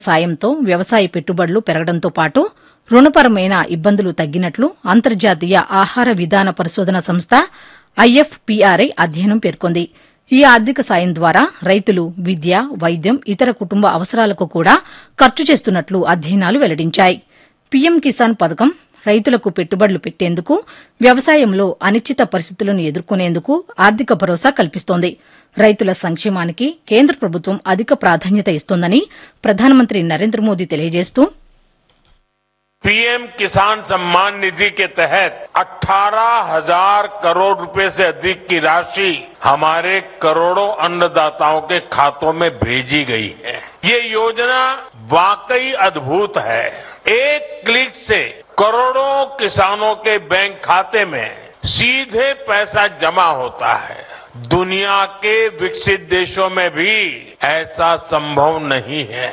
సాయంతో వ్యవసాయ పెట్టుబడులు పెరగడంతో పాటు రుణపరమైన ఇబ్బందులు తగ్గినట్లు అంతర్జాతీయ ఆహార విధాన పరిశోధన సంస్థ ఐఎఫ్పీఆర్ఐ అధ్యయనం పేర్కొంది ఈ ఆర్థిక సాయం ద్వారా రైతులు విద్య వైద్యం ఇతర కుటుంబ అవసరాలకు కూడా ఖర్చు చేస్తున్నట్లు అధ్యయనాలు వెల్లడించాయి పీఎం కిసాన్ పథకం రైతులకు పెట్టుబడులు పెట్టేందుకు వ్యవసాయంలో అనిశ్చిత పరిస్థితులను ఎదుర్కొనేందుకు ఆర్థిక భరోసా కల్పిస్తోంది రైతుల సంక్షేమానికి కేంద్ర ప్రభుత్వం అధిక ప్రాధాన్యత ఇస్తోందని ప్రధానమంత్రి నరేంద్ర మోదీ తెలియజేస్తూ पीएम किसान सम्मान निधि के तहत 18,000 करोड़ रुपए से अधिक की राशि हमारे करोड़ों अन्नदाताओं के खातों में भेजी गई है ये योजना वाकई अद्भुत है एक क्लिक से करोड़ों किसानों के बैंक खाते में सीधे पैसा जमा होता है दुनिया के विकसित देशों में भी ऐसा संभव नहीं है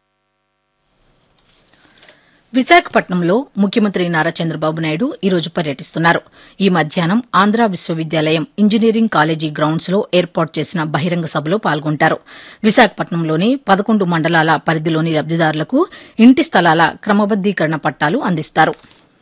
విశాఖపట్నంలో ముఖ్యమంత్రి నారా చంద్రబాబు నాయుడు ఈరోజు పర్యటిస్తున్నారు ఈ మధ్యాహ్నం ఆంధ్ర విశ్వవిద్యాలయం ఇంజనీరింగ్ కాలేజీ గ్రౌండ్స్ లో ఏర్పాటు చేసిన బహిరంగ సభలో పాల్గొంటారు విశాఖపట్నంలోని పదకొండు మండలాల పరిధిలోని లబ్దిదారులకు ఇంటి స్థలాల క్రమబద్దీకరణ పట్టాలు అందిస్తారు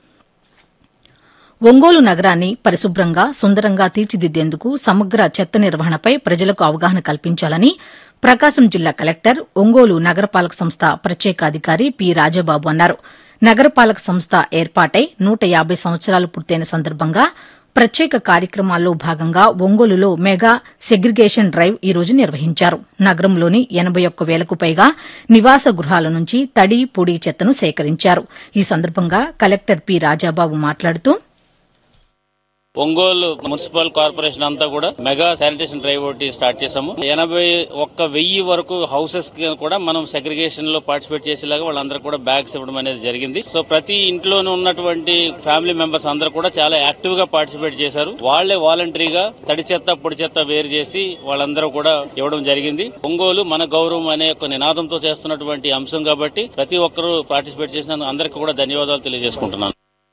ఒంగోలు నగరాన్ని పరిశుభ్రంగా సుందరంగా తీర్చిదిద్దేందుకు సమగ్ర చెత్త నిర్వహణపై ప్రజలకు అవగాహన కల్పించాలని ప్రకాశం జిల్లా కలెక్టర్ ఒంగోలు నగరపాలక సంస్థ ప్రత్యేక అధికారి పి రాజబాబు అన్నారు నగరపాలక సంస్థ ఏర్పాటై నూట యాబై సంవత్సరాలు పూర్తయిన సందర్భంగా ప్రత్యేక కార్యక్రమాల్లో భాగంగా ఒంగోలులో మెగా సెగ్రిగేషన్ డ్రైవ్ ఈ రోజు నిర్వహించారు నగరంలోని ఎనబై ఒక్క వేలకు పైగా నివాస గృహాల నుంచి తడి పొడి చెత్తను సేకరించారు ఈ సందర్భంగా కలెక్టర్ పి రాజాబాబు మాట్లాడుతూ ఒంగోలు మున్సిపల్ కార్పొరేషన్ అంతా కూడా మెగా శానిటేషన్ డ్రైవ్ ఒకటి స్టార్ట్ చేశాము ఎనభై ఒక్క వెయ్యి వరకు హౌసెస్ కి కూడా మనం సెగ్రిగేషన్ లో పార్టిసిపేట్ చేసేలాగా వాళ్ళందరూ కూడా బ్యాగ్స్ ఇవ్వడం అనేది జరిగింది సో ప్రతి ఇంట్లోనూ ఉన్నటువంటి ఫ్యామిలీ మెంబర్స్ అందరూ కూడా చాలా యాక్టివ్ గా పార్టిసిపేట్ చేశారు వాళ్లే వాలంటరీగా తడి చెత్త పొడి చెత్త వేరు చేసి వాళ్ళందరూ కూడా ఇవ్వడం జరిగింది ఒంగోలు మన గౌరవం అనే ఒక నినాదంతో చేస్తున్నటువంటి అంశం కాబట్టి ప్రతి ఒక్కరూ పార్టిసిపేట్ చేసినందుకు అందరికీ కూడా ధన్యవాదాలు తెలియజేసుకుంటున్నాను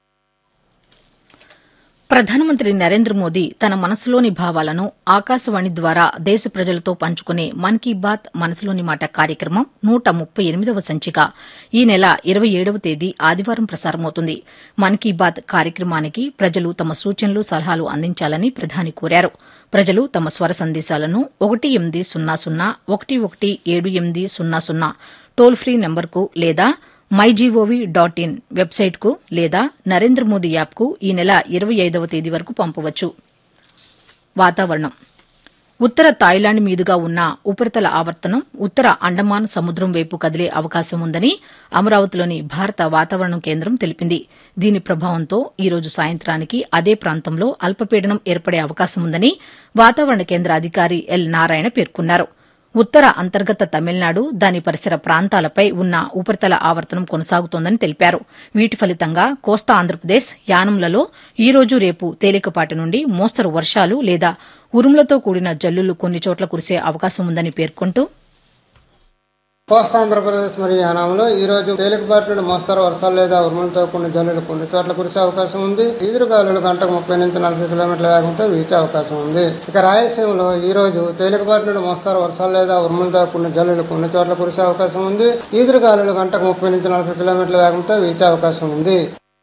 ప్రధానమంత్రి నరేంద్ర మోదీ తన మనసులోని భావాలను ఆకాశవాణి ద్వారా దేశ ప్రజలతో పంచుకునే మన్ కీ బాత్ మనసులోని మాట కార్యక్రమం నూట ముప్పై ఎనిమిదవ సంచిక ఈ నెల ఇరవై ఏడవ తేదీ ఆదివారం ప్రసారమవుతుంది మన్ కీ బాత్ కార్యక్రమానికి ప్రజలు తమ సూచనలు సలహాలు అందించాలని ప్రధాని కోరారు ప్రజలు తమ స్వర సందేశాలను ఒకటి ఎనిమిది సున్నా సున్నా ఒకటి ఒకటి ఏడు ఎనిమిది సున్నా సున్నా టోల్ ఫ్రీ నంబర్కు లేదా మైజీఓవీ డాట్ ఇన్ వెబ్సైట్కు లేదా నరేంద్ర మోదీ యాప్కు ఈ నెల ఇరవై ఐదవ తేదీ వరకు పంపవచ్చు వాతావరణం ఉత్తర థాయిలాండ్ మీదుగా ఉన్న ఉపరితల ఆవర్తనం ఉత్తర అండమాన్ సముద్రం వైపు కదిలే అవకాశం ఉందని అమరావతిలోని భారత వాతావరణ కేంద్రం తెలిపింది దీని ప్రభావంతో ఈ రోజు సాయంత్రానికి అదే ప్రాంతంలో అల్పపీడనం ఏర్పడే అవకాశం ఉందని వాతావరణ కేంద్ర అధికారి ఎల్ నారాయణ పేర్కొన్నారు ఉత్తర అంతర్గత తమిళనాడు దాని పరిసర ప్రాంతాలపై ఉన్న ఉపరితల ఆవర్తనం కొనసాగుతోందని తెలిపారు వీటి ఫలితంగా కోస్తా ఆంధ్రప్రదేశ్ యానంలలో ఈ రోజు రేపు తేలికపాటి నుండి మోస్తరు వర్షాలు లేదా ఉరుములతో కూడిన జల్లులు కొన్ని చోట్ల కురిసే అవకాశం ఉందని పేర్కొంటూ కోస్తా ఆంధ్రప్రదేశ్ మరియు యానాంలో ఈ రోజు తేలికపాటి నుండి మోస్తరు వర్షాలు లేదా ఉరుములతో కొన్ని జల్లులు కొన్ని చోట్ల కురిసే అవకాశం ఉంది ఈదురుగాలులు గంటకు ముప్పై నుంచి నలభై కిలోమీటర్ల వేగంతో వీచే అవకాశం ఉంది ఇక రాయలసీమలో ఈ రోజు తేలికపాటి నుండి మోస్తరు వర్షాలు లేదా ఉరుములతో కొన్ని జల్లులు కొన్ని చోట్ల కురిసే అవకాశం ఉంది ఈదురుగాలులు గంటకు ముప్పై నుంచి నలభై కిలోమీటర్ల వేగంతో వీచే అవకాశం ఉంది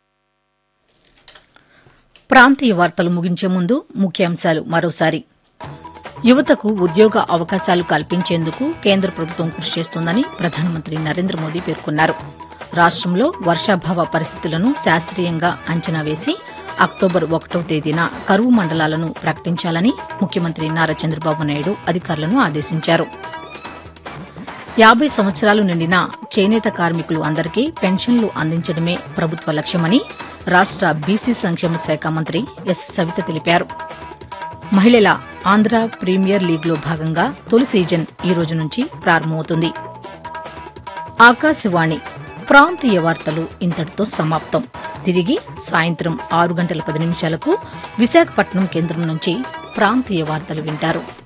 ప్రాంతీయ వార్తలు ముగించే ముందు ముఖ్యాంశాలు మరోసారి యువతకు ఉద్యోగ అవకాశాలు కల్పించేందుకు కేంద్ర ప్రభుత్వం కృషి చేస్తోందని ప్రధానమంత్రి నరేంద్ర మోదీ పేర్కొన్నారు రాష్టంలో వర్షాభావ పరిస్థితులను శాస్త్రీయంగా అంచనా వేసి అక్టోబర్ ఒకటో తేదీన కరువు మండలాలను ప్రకటించాలని ముఖ్యమంత్రి నారా చంద్రబాబు నాయుడు అధికారులను ఆదేశించారు యాబై సంవత్సరాలు నిండిన చేనేత కార్మికులు అందరికీ పెన్షన్లు అందించడమే ప్రభుత్వ లక్ష్యమని రాష్ట బీసీ సంక్షేమ శాఖ మంత్రి ఎస్ సవిత తెలిపారు మహిళల ఆంధ్ర ప్రీమియర్ లీగ్లో భాగంగా తొలి సీజన్ ఈ రోజు నుంచి ప్రారంభమవుతుంది ఆకాశవాణి ప్రాంతీయ వార్తలు ఇంతటితో సమాప్తం తిరిగి సాయంత్రం ఆరు గంటల పది నిమిషాలకు విశాఖపట్నం కేంద్రం నుంచి ప్రాంతీయ వార్తలు వింటారు